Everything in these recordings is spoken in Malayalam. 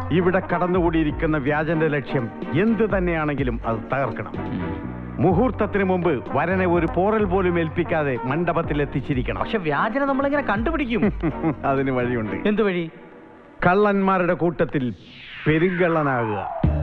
ഇവിടെ കടന്നുകൂടിയിരിക്കുന്ന വ്യാജന്റെ ലക്ഷ്യം എന്ത് തന്നെയാണെങ്കിലും അത് തകർക്കണം മുഹൂർത്തത്തിന് മുമ്പ് വരനെ ഒരു പോറൽ പോലും ഏൽപ്പിക്കാതെ മണ്ഡപത്തിൽ എത്തിച്ചിരിക്കണം പക്ഷെ വ്യാജനെ നമ്മളെങ്ങനെ കണ്ടുപിടിക്കും അതിന് വഴിയുണ്ട് എന്ത് വഴി കള്ളന്മാരുടെ കൂട്ടത്തിൽ പെരുങ്കള്ളനാകുക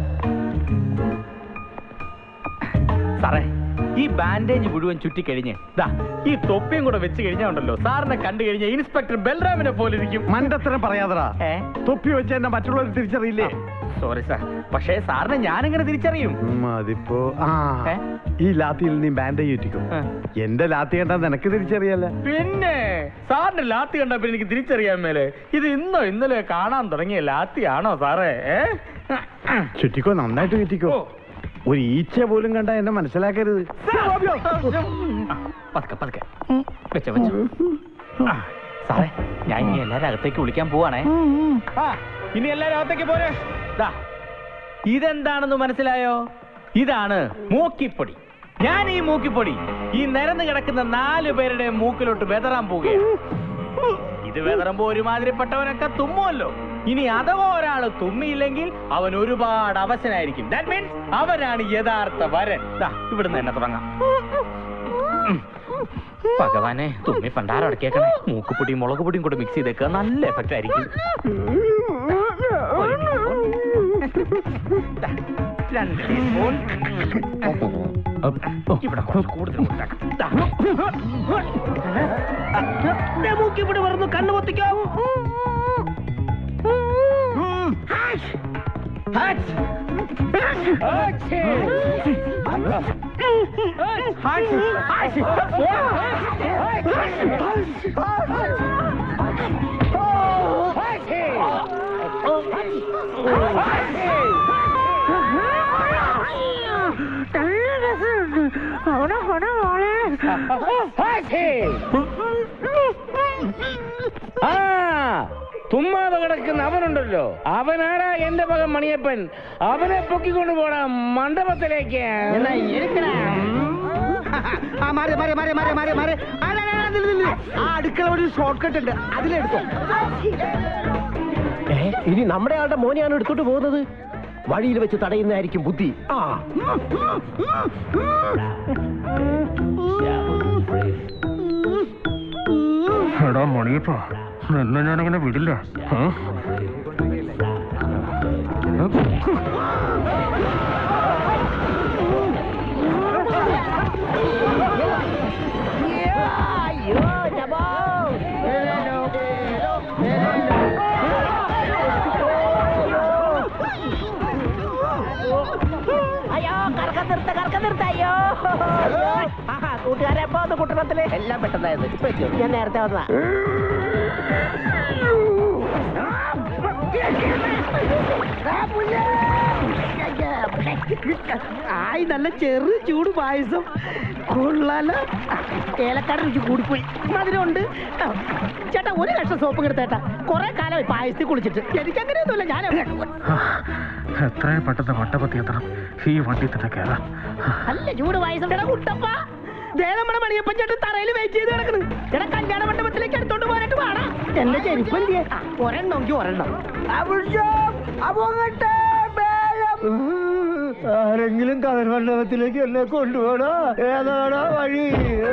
സാറേ ഈ ബാൻഡേജ് മുഴുവൻ ചുറ്റിക്കഴിഞ്ഞ് ദാ ഈ തൊപ്പിയും കൂടെ വെച്ച് കഴിഞ്ഞാ ഉണ്ടല്ലോ സാറിനെ കണ്ടു കഴിഞ്ഞ ഇൻസ്പെക്ടർ ബൽറാമിനെ പോലെ ഇരിക്കും മണ്ടത്തരം പറയാതടാ ഏ? തൊപ്പി വെച്ച് എന്നെ മറ്റുള്ളവർ തിരിച്ചറിയില്ലേ സോറി സാർ പക്ഷേ സാറിനെ ഞാനെങ്ങനെ തിരിച്ചറിയും ഉം, അതിപ്പോ ആ ഏ? ഈ ലാത്തിയിൽ നീ ബാൻഡേജ് ചുറ്റിക്കും ഏ. എന്റെ ലാത്തി കണ്ടാ നിനക്ക് തിരിച്ചറിയല്ല പിന്നെ സാറിന്റെ ലാത്തി കണ്ടപ്പോ എനിക്ക് തിരിച്ചറിയാൻ മേലെ ഇത് ഇന്നോ ഇന്നലെ കാണാൻ തുടങ്ങിയ ലാത്തിയാണോ സാറേ ഏ? ചുറ്റിക്കോ നന്നായിട്ട് ചുറ്റിക്കോ ഓ. ഒരു ഈച്ച പോലും കണ്ട എന്നെ മനസ്സിലാക്കരുത് ആ, പതുക്കെ പതുക്കെ വെച്ചോ വെച്ചോ ആ, സാറേ ഞാൻ ഇനി എല്ലാരും അകത്തേക്ക് വിളിക്കാൻ പോവാണേ ആ ഇനി എല്ലാരും അകത്തേക്ക് പോരെ ദാ ഇതെന്താണെന്ന് മനസ്സിലായോ ഇതാണ് മൂക്കിപ്പൊടി ഞാൻ ഈ മൂക്കിപ്പൊടി ഈ നിരന്ന് കിടക്കുന്ന നാല് പേരുടെ മൂക്കിലോട്ട് വെതറാൻ പോവുകയാണ് ഇത് വെതറുമ്പോ ഒരുമാതിരിപ്പെട്ടവനൊക്കെ തുമ്മുമല്ലോ ഇനി അഥവാ ഒരാൾ തുമ്മിയില്ലെങ്കിൽ അവൻ ഒരുപാട് അവശനായിരിക്കും ദാറ്റ് മീൻസ് അവനാണ് യഥാർത്ഥ വരൻ ദാ ഇവിടുന്ന് തന്നെ തുടങ്ങാം ഉം. ഭഗവാനെ തുമ്മി പണ്ടാരം അടക്കിയേക്കണേ മൂക്കുപൊടിയും മുളക് പൊടിയും കൂടെ മിക്സ് ചെയ്തേക്കുക നല്ല എഫക്റ്റ് ആയിരിക്കും ഒരു ടീസ്പൂൺ. ദാ, രണ്ട് ടീസ്പൂൺ ഇവിടെ കുറച്ച് കൂടുതൽ ഉണ്ടാക്കാം. ദാ. ദേ, മൂക്കിപ്പൊടി മറന്നു കണ്ണു പൊത്തിക്കാം ആ തുമ്മാതെ കിടക്കുന്ന അവനുണ്ടല്ലോ അവനാടാ എന്റെ മകൻ മണിയപ്പൻ അവനെ പൊക്കിക്കൊണ്ട് പോടാ മണ്ഡപത്തിലേക്ക് ആ മാറി മാറി മാറി മാറി മാറി മാറി ആ, ല, ല, ല, നില്ല്, നില്ല്. ആ അടുക്കള ഒരു ഷോർട്ട് കട്ട് ഉണ്ട് അതിലെടുത്തോ ഇനി നമ്മുടെ ആളുടെ മോനെയാണ് എടുത്തോട്ട് പോകുന്നത് വഴിയിൽ വെച്ച് തടയുന്നതായിരിക്കും ബുദ്ധി ആ എടാ മണിയപ്പ നിന്നെ ഞാനങ്ങനെ വിടില്ല ആ? അയ്യോ കറക്കം നിർത്ത കറക്കം നിർത്ത അയ്യോ കൂട്ടുകാരെ എപ്പോ വന്നു കുട്ടണത്തില് എല്ലാം പെട്ടെന്നായത് ഇപ്പൊ എത്തിയോ? ഞാൻ നേരത്തെ വന്നതാ ആയി നല്ല ചെറു ചൂട് പായസം കൊള്ളാലോ ഏലക്കാട് രുചി കൂടിപ്പോയി മധുരമുണ്ട് ആ, ചേട്ടാ ഒരു ലക്ഷം സോപ്പ് എടുത്തേട്ടാ കുറെ കാലമായി പായസത്തിൽ കുളിച്ചിട്ട് എനിക്കങ്ങനെയൊന്നുമില്ല ഞാൻ എത്രയും പെട്ടെന്ന് മണ്ഡപത്തിൽ എത്തണം ഈ വണ്ടി തന്നെ കയറാം നല്ല ചൂട് പായസം എടാ കുട്ടപ്പ ദേ നമ്മുടെ മണിയപ്പൻ ചേട്ടൻ തറയിൽ വെയിറ്റ് ചെയ്ത് കിടക്കണ് എടാ കല്യാണ മണ്ഡപത്തിലേക്ക് എടുത്തോണ്ട് പോരായിട്ട് വേണം എന്റെ ചെരുപ്പ് എന്തിയെ ഒരെണ്ണം എങ്കിൽ ഒരെണ്ണം ആരെങ്കിലും കഥർ മണ്ഡപത്തിലേക്ക് എന്നെ കൊണ്ടുപോകണോ ഏതാണോ വഴി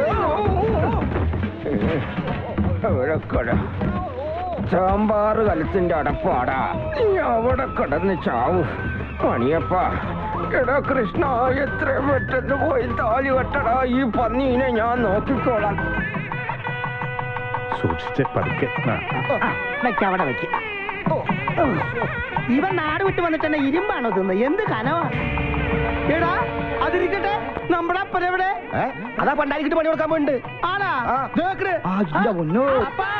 സാമ്പാർ കലത്തിന്റെ അടപ്പാടാ നീ അവിടെ കിടന്ന് ചാവൂ മണിയപ്പ എടാ കൃഷ്ണ എത്രയും പെട്ടെന്ന് പോയി താലി വെട്ടടാ ഈ പന്നീനെ ഞാൻ നോക്കിക്കോളാം സൂക്ഷിച്ച് പതുക്കെ ആ. വെക്ക അവിടെ വെക്ക ഇവൻ നാട് വിട്ട് വന്നിട്ട് തന്നെ ഇരുമ്പാണോ തിന്നത് എന്ത് കനവാ എടാ അതിരിക്കട്ടെ നമ്മുടെ അപ്പനെവിടെ അതാ പണ്ടാരിക്കിട്ട് പണി കൊടുക്കാൻ പോയിട്ടുണ്ട് ആണാ ആ. ദേക്കറ്. ആ, ഇല്ല, പൊന്നോ. അപ്പാ.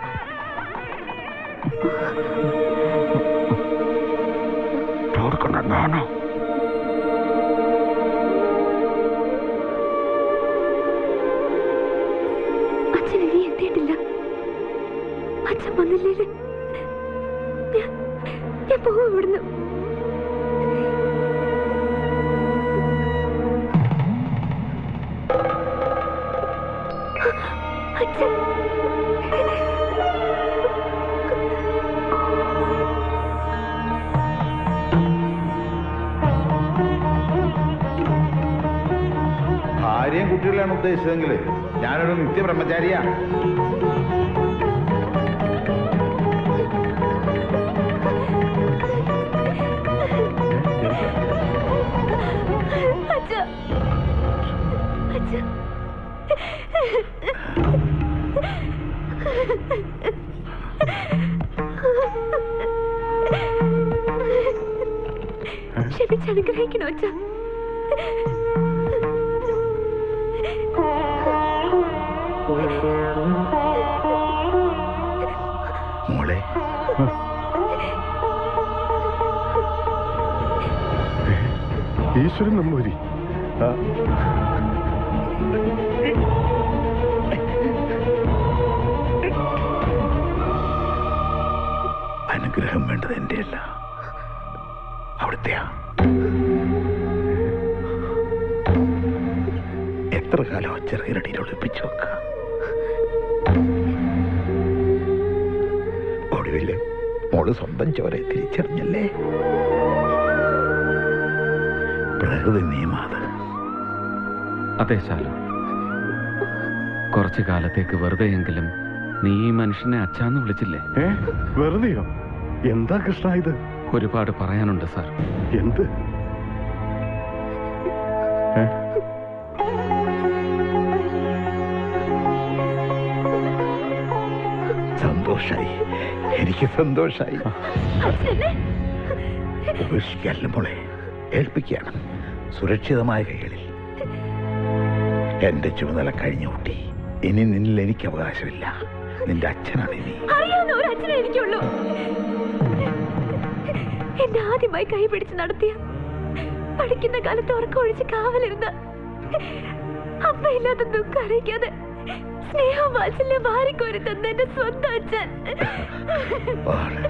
അച്ഛൻ ഇനി എത്തിയിട്ടില്ല അച്ഛൻ വന്നില്ലേ ഞാൻ ഞാൻ പോവും ഇവിടുന്ന് അച്ഛൻ ജീവിതമാണ് ഉദ്ദേശിച്ചതെങ്കിൽ ഞാനൊരു നിത്യബ്രഹ്മചാരിയാ അച്ഛാ അച്ഛാ ക്ഷമിച്ചനുഗ്രഹിക്കണോ അച്ഛാ മോളെ ഈശ്വരൻ നമ്പൂരി ആ, അനുഗ്രഹം വേണ്ടത് എന്റെയല്ല അവിടുത്തെയാ എത്ര കാലം ചെറുകിരടിയിൽ ഒളിപ്പിച്ചു വെക്ക ഒടുവില് മോള് സ്വന്തം ചോരെ തിരിച്ചറിഞ്ഞല്ലേ പ്രകൃതി നിയമാത് അതെ ശാലു കുറച്ചു കാലത്തേക്ക് വെറുതെയെങ്കിലും നീ ഈ മനുഷ്യനെ അച്ഛാന്ന് വിളിച്ചില്ലേ ഏ വെറുതെയോ എന്താ കൃഷ്ണ ഇത് ഒരുപാട് പറയാനുണ്ട് സാർ എന്ത് ഏ? സന്തോഷായി എനിക്ക് സന്തോഷായി അച്ഛനെ ഉപേക്ഷിക്കല്ല മോളെ ഏൽപ്പിക്കുകയാണ് സുരക്ഷിതമായ കൈകളിൽ എന്റെ ചുമതല കഴിഞ്ഞു കൂട്ടി ഇനി നിന്നിൽ എനിക്ക് അവകാശമില്ല നിന്റെ അച്ഛനാണ് ഇനി അറിയാവുന്ന ഒരു അച്ഛനെ എനിക്കുള്ളൂ എന്നെ ആദ്യമായി കൈ പിടിച്ച് നടത്തിയ പഠിക്കുന്ന കാലത്ത് ഉറക്കമൊഴിച്ച് കാവലിരുന്ന അമ്മയില്ലാത്ത ദുഃഖം അറിയിക്കാതെ സ്നേഹം വാത്സല്യം വാരിക്കോരി തന്ന എന്റെ സ്വന്തം അച്ഛൻ മോളെ.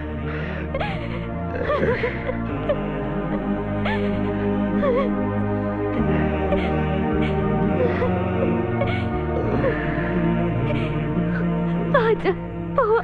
വാ അച്ഛാ, പോവാ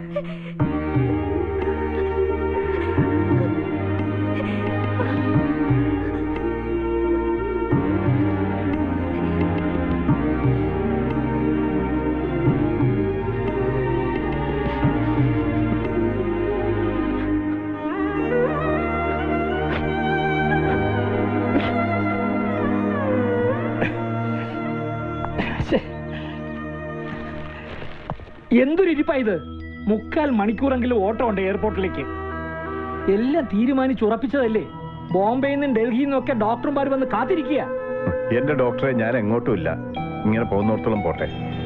എന്തൊരു ഇരിപ്പാ ഇത് മുക്കാൽ മണിക്കൂറെങ്കിലും ഓട്ടം ഉണ്ട് എയർപോർട്ടിലേക്ക് എല്ലാം തീരുമാനിച്ചുറപ്പിച്ചതല്ലേ ബോംബെയിൽ നിന്നും ഡൽഹിയിൽ നിന്നൊക്കെ ഡോക്ടർമാർ വന്ന് കാത്തിരിക്കുക എന്റെ ഡോക്ടറെ ഞാൻ എങ്ങോട്ടും ഇല്ല ഇങ്ങനെ പോകുന്നിടത്തോളം പോട്ടെ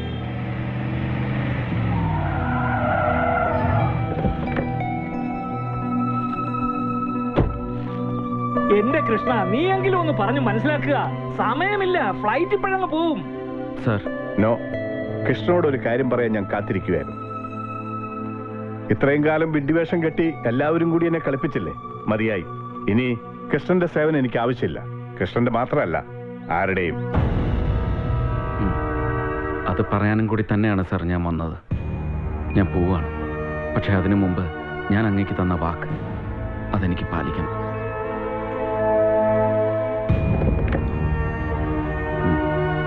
എന്റെ കൃഷ്ണ നീയെങ്കിലും ഒന്ന് പറഞ്ഞു മനസ്സിലാക്കുക സമയമില്ല ഫ്ലൈറ്റ് ഇപ്പോഴങ്ങ് പോവും സാർ നോ കൃഷ്ണനോട് ഒരു കാര്യം പറയാൻ ഞാൻ കാത്തിരിക്കുകയായിരുന്നു ഇത്രയും കാലം വിഡ്ഢിവേഷം കെട്ടി എല്ലാവരും കൂടി എന്നെ കളിപ്പിച്ചില്ലേ മതിയായി ഇനി കൃഷ്ണന്റെ സേവനം എനിക്ക് ആവശ്യമില്ല കൃഷ്ണന്റെ മാത്രമല്ല ആരുടെയും ഉം. അത് പറയാനും കൂടി തന്നെയാണ് സാർ ഞാൻ വന്നത് ഞാൻ പോവാണ് പക്ഷെ അതിനു മുമ്പ് ഞാൻ അങ്ങേക്ക് തന്ന വാക്ക് അതെനിക്ക് പാലിക്കണം ഉം.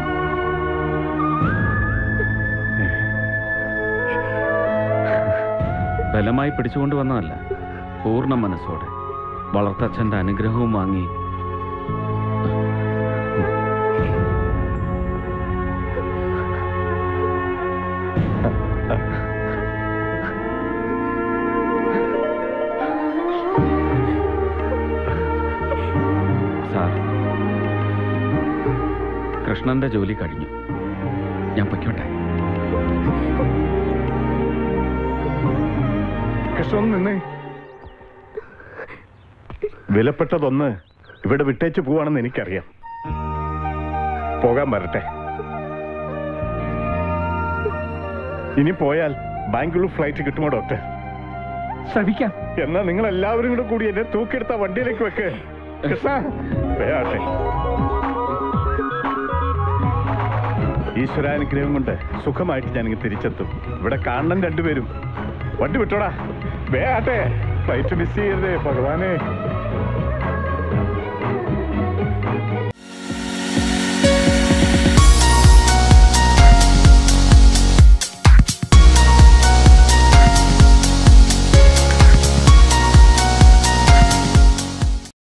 ബലമായി പിടിച്ചുകൊണ്ട് വന്നതല്ല പൂർണ്ണ മനസ്സോടെ വളർത്തച്ഛൻ്റെ അനുഗ്രഹവും വാങ്ങി സാർ കൃഷ്ണന്റെ ജോലി കഴിഞ്ഞു ഞാൻ പൊയ്ക്കോട്ടെ കൃഷ്ണൻ ഒന്ന് നിന്നേ വിലപ്പെട്ടതൊന്ന് ഇവിടെ വിട്ടേച്ച് പോവാണെന്ന് എനിക്കറിയാം പോകാൻ വരട്ടെ ഇനി പോയാൽ ബാംഗ്ലൂർ ഫ്ലൈറ്റ് കിട്ടുമോ ഡോക്ടർ ശ്രമിക്കാം എന്നാ നിങ്ങൾ എല്ലാവരും കൂടെ കൂടി എന്നെ തൂക്കിയെടുത്ത വണ്ടിയിലേക്ക് വെക്ക് കൃഷ്ണ വേയാട്ടെ ഈശ്വരാനുഗ്രഹം കൊണ്ട് സുഖമായിട്ട് ഞാൻ ഇങ്ങ് തിരിച്ചെത്തും ഇവിടെ കാണണം രണ്ടുപേരും വണ്ടി വിട്ടോടാ വേയാട്ടെ ഫ്ലൈറ്റ് മിസ് ചെയ്യരുതേ ഭഗവാനെ